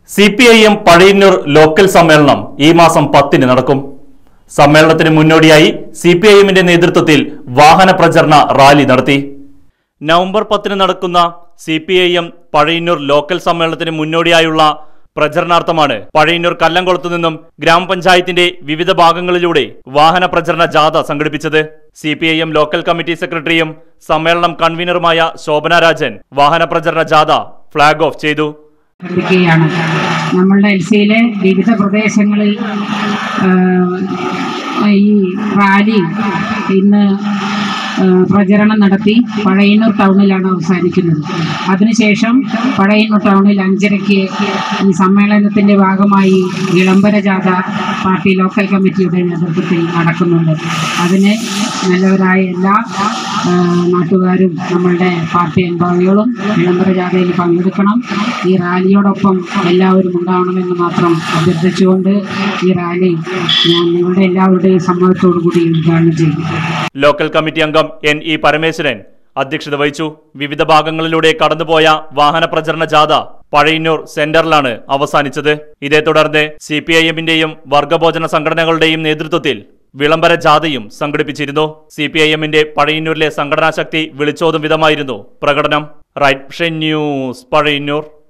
C P I M Pazhayannur local സമ്മേളനം ഈ മാസം പത്തിന് നടക്കും സമ്മേളനത്തിന് മുന്നോടിയായി സി പി ഐ എമ്മിന്റെ നേതൃത്വത്തിൽ വാഹന പ്രചരണ റാലി നടത്തി നവംബർ പത്തിന് നടക്കുന്ന C P I M Pazhayannur local സമ്മേളനത്തിന് മുന്നോടിയായുള്ള പ്രചരണാർത്ഥമാണ് പഴയന്നൂർ കല്ലംകുളത്തു നിന്നും ഗ്രാമപഞ്ചായത്തിന്റെ വിവിധ ഭാഗങ്ങളിലൂടെ വാഹന പ്രചരണ ജാഥ സംഘടിപ്പിച്ചത് C P I M local committee സെക്രട്ടറിയും സമ്മേളനം കൺവീനറുമായ ശോഭന രാജൻ വാഹന പ്രചരണ ജാഥ ഫ്ളാഗ് ഓഫ് ചെയ്തു എത്തിക്കുകയാണ് നമ്മളുടെ എൽ സിയിലെ വിവിധ പ്രദേശങ്ങളിൽ ആ, ഈ റാലി ഇന്ന് ആ, പ്രചരണം നടത്തി പഴയന്നൂർ ടൗണിലാണ് അവസാനിക്കുന്നത് അതിനുശേഷം പഴയന്നൂർ ടൗണിൽ അഞ്ചരയ്ക്ക് ഈ സമ്മേളനത്തിൻ്റെ ഭാഗമായി വിളംബര ജാഥ പാർട്ടി ലോക്കൽ കമ്മിറ്റിയുടെ നേതൃത്വത്തിൽ നടക്കുന്നുണ്ട് അതിന് നല്ലവരായ എല്ലാ ആ, നാട്ടുകാരും നമ്മളുടെ പാർട്ടി അനുഭാവികളും വിളംബര ജാഥയിൽ പങ്കെടുക്കണം ഈ റാലിയോടൊപ്പം എല്ലാവരും ഉണ്ടാവണമെന്ന് മാത്രം അഭ്യർത്ഥിച്ചുകൊണ്ട് ഈ റാലി ഞാൻ നിങ്ങളുടെ എല്ലാവരുടെയും സമ്മതത്തോടു കൂടി ഉദ്ഘാടനം ചെയ്യും ലോക്കൽ കമ്മിറ്റി അംഗം എൻ ഇ പരമേശ്വരൻ അധ്യക്ഷത വഹിച്ചു വിവിധ ഭാഗങ്ങളിലൂടെ കടന്നുപോയ വാഹന പ്രചരണ ജാഥ പഴയന്നൂർ സെന്ററിലാണ് അവസാനിച്ചത് ഇതേ തുടർന്ന് സി പി ഐ എമ്മിന്റെയും വർഗഭോജന സംഘടനകളുടെയും നേതൃത്വത്തിൽ വിളംബര ജാഥയും സംഘടിപ്പിച്ചിരുന്നു സി പി ഐ എമ്മിന്റെ പഴയന്നൂരിലെ സംഘടനാശക്തി വിളിച്ചോതും വിധമായിരുന്നു പ്രകടനം റൈറ്റ് ന്യൂസ് പഴയന്നൂർ